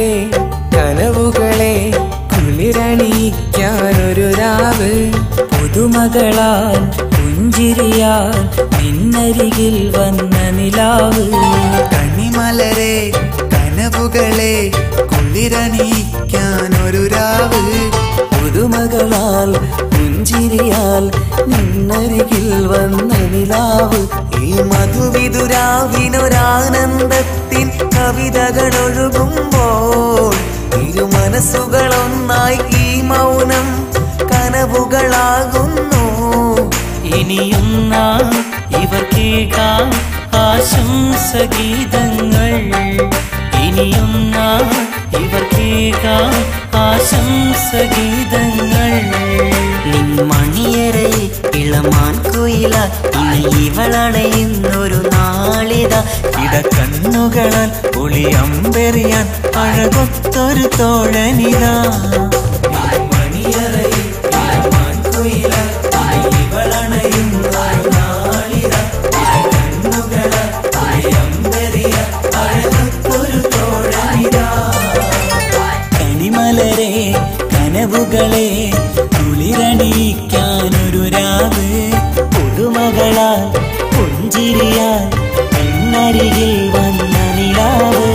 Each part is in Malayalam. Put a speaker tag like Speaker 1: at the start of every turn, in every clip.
Speaker 1: കനവുകളെ കുളിരണിയിക്കാനൊരു രാവ്
Speaker 2: പുതുമകളാൽ പുഞ്ചിരിയാൽ നിന്നരികിൽ വന്ന നിലാവ്
Speaker 3: കണിമലരെ കനവുകളെ കുളിരണിയിക്കാനൊരു രാവ്
Speaker 2: പുതുമകളാൽ പുഞ്ചിരിയാൽ നിന്നരികിൽ വന്ന നിലാവ്
Speaker 3: ഈ മധുവിതുരാവിനൊരാനന്ദത്തിൻ കവിതകൾ ഒഴുകുമ്പോൾ ഇരു മനസ്സുകളൊന്നായി ഈ മൗനം കനവുകളാകുന്നു
Speaker 2: ഇനിയും നാം ഇവർ കേൾക്കാം ആശംസഗീതങ്ങൾ ഇനിയും നാം ഇവർ കേൾക്കാം ആശംസഗീതങ്ങൾ നിൻമണിയരെ ഇളമാൻ കുയില ഇനി ഇവളണയുന്നൊരു നാളിത ഇടക്കണ്ണുകളാൽ ഒളിയമ്പെറിയാൻ അഴകൊത്തൊരു തോഴനിതാ മണിയറയിൽ ഇളമാൻ കുയില ഇനി ഇവളണയുന്നൊരു നാളിത ഇടക്കണ്ണുകളാൽ ഒളിയമ്പെറിയാൻ അഴകൊത്തൊരു തോഴനിതാ കണിമലരെ കനവുകളെ കുളിരണിയിക്കാനൊരു രാവ് പുതുമകളാൽ പുഞ്ചിരിയാൽ എന്നരികിൽ വന്ന നിലാവ്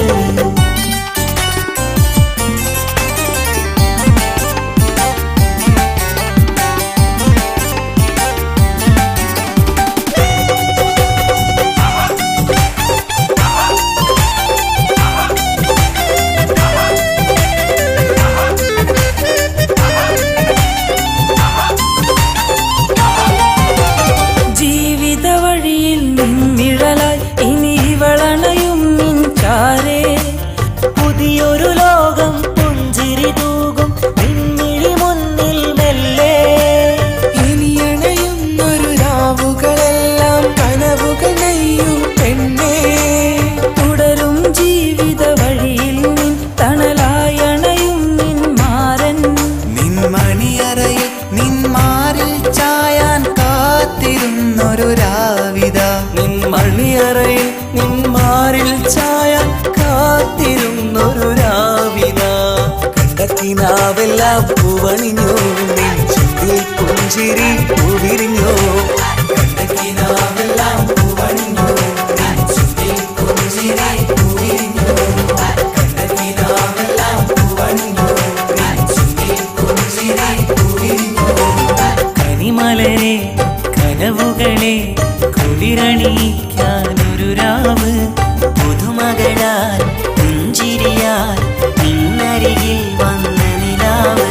Speaker 2: ജീവിത വഴിയിൽ നിന്നിഴലായി ഇനി ഇവളണയും നിൻ ചാരേ പുതിയൊരു ലോകം പുഞ്ചിരി തൂകും നിന്നിഴി മുന്നിൽ മെല്ലെ
Speaker 1: ഇനിയണയുന്നൊരു രാവുകളെല്ലാം കനവുകൾ നെയ്യും പെണ്ണേ
Speaker 2: തുടരും ജീവിത വഴിയിൽ നിൻ തണലായി അണയും നിൻ മാരൻ
Speaker 3: നിൻ മണിയറയിൽ നിൻ മാറിൽ ചായാൻ കാത്തിരുന്നൊരു രാവിത
Speaker 2: നിൻ മണിയറയിൽ നിൻ മാറിൽ ചായ കാത്തിരുന്നൊരു രാവിത
Speaker 3: കണ്ടക്കിനാവെല്ലാം പൂവണിഞ്ഞു നിൻ ചുണ്ടിൽ പുഞ്ചിരി പൂവിരിഞ്ഞു കണ്ടക്കിനാവെല്ലാം പൂവണിഞ്ഞു നിൻ ചുണ്ടിൽ പുഞ്ചിരി പൂവിരിഞ്ഞു കണ്ടക്കിനാവെല്ലാം പൂവണിഞ്ഞു നിൻ ചുണ്ടിൽ പുഞ്ചിരി പൂവിരിഞ്ഞു
Speaker 2: കനിമലരെ കനവുകളെ കുളിരണിക്കാനൊരു രാവ് പുതുമകളാൽ പുഞ്ചിരിയാൽ നിന്നരികിൽ വന്ന നിലാവ്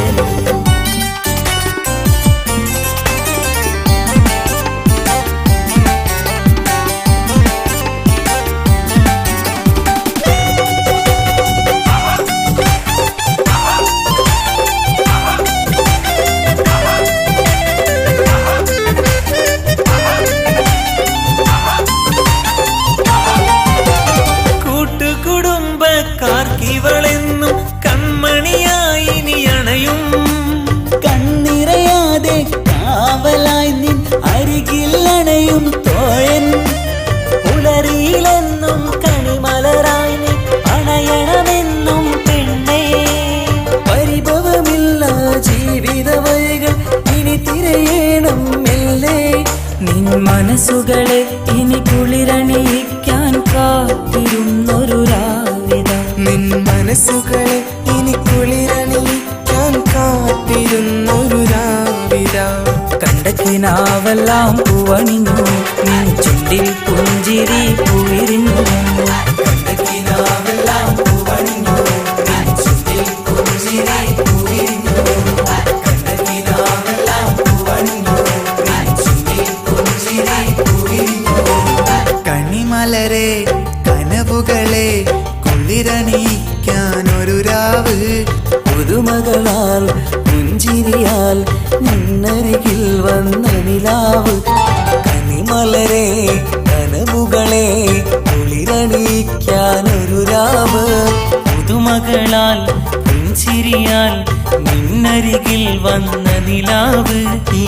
Speaker 2: കൂട്ടുകുടുംബക്കാർക്കിവളെന്നും കൺമണിയായി നീ അണയും കണ്ണിറയാതെ കാവലായി നിൻ അരികിൽ അണയും തോഴൻ പുലരിയിലെന്നും കണിമലരായി നീ അണയണമെന്നും പെണ്ണേ പരിഭവമില്ല ജീവിത വഴികൾ ഇനി തിരയണം മെല്ലെ നിൻ മനസ്സുകളെ ഇനി കുളിരണിയിക്കാൻ കാത്തിരുന്നൊരു രാവിത
Speaker 1: നിൻ മനസ്സുകളെ ഇനി കുളിരണിയിക്കാൻ കാത്തിരുന്നൊരു രാവിത
Speaker 2: കണ്ടക്കിനാവെല്ലാം പൂവണിഞ്ഞു നീ ചുണ്ടിൽ പുഞ്ചിരി പൂവിരിഞ്ഞു
Speaker 3: കണ്ടക്കിനാവെല്ലാം പൂവണിഞ്ഞു നിൻ ചുണ്ടിൽ പുഞ്ചിരി പൂവിരിഞ്ഞു കണ്ടക്കിനാവെല്ലാം പൂവണിഞ്ഞു നിൻ ചുണ്ടിൽ പുഞ്ചിരി പൂവിരിഞ്ഞു കണിമലരെ കനവുകളെ കുളിരണിയിക്കാനൊരു രാവ്
Speaker 2: പുതുമകളാൽ പുഞ്ചിരിയാൽ നിന്നരികിൽ വന്ന നിലാവ് കനിമലരെ കനവുകളെ കുളിരണിക്കാനൊരു രാവ് പുതുമകളാൽ പുഞ്ചിരിയാൽ നിന്നരികിൽ വന്ന നിലാവ്
Speaker 4: ഈ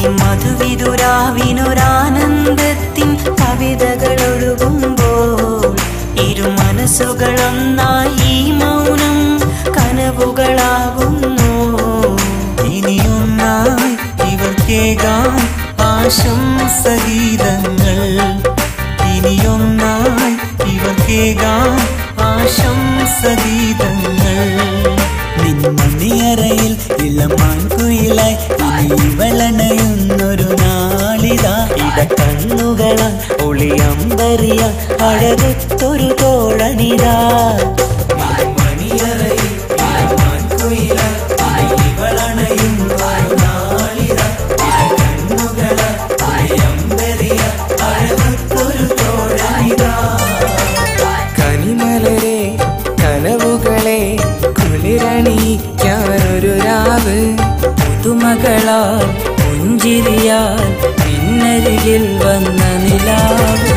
Speaker 4: മധുവിതുരാവിനൊരാനന്ദത്തിൻ കവിതകൾ ഒഴുകുമ്പോൾ ഇരു മനസ്സുകളൊന്നായി ഈ മൗനം
Speaker 2: ഇവളണയുന്നൊരു നാളിതാ ഇട കണ്ണുകള ഒളിയമ്പറിയ അഴകൊത്തൊരു തോഴനിതാ
Speaker 1: കനിമലരെ കനവുകളെ കുളിരണിയിക്കാനൊരു രാവ്
Speaker 2: പുതുമകളാൽ പുഞ്ചിരിയാൽ പിന്നരികിൽ വന്ന നിലാവ്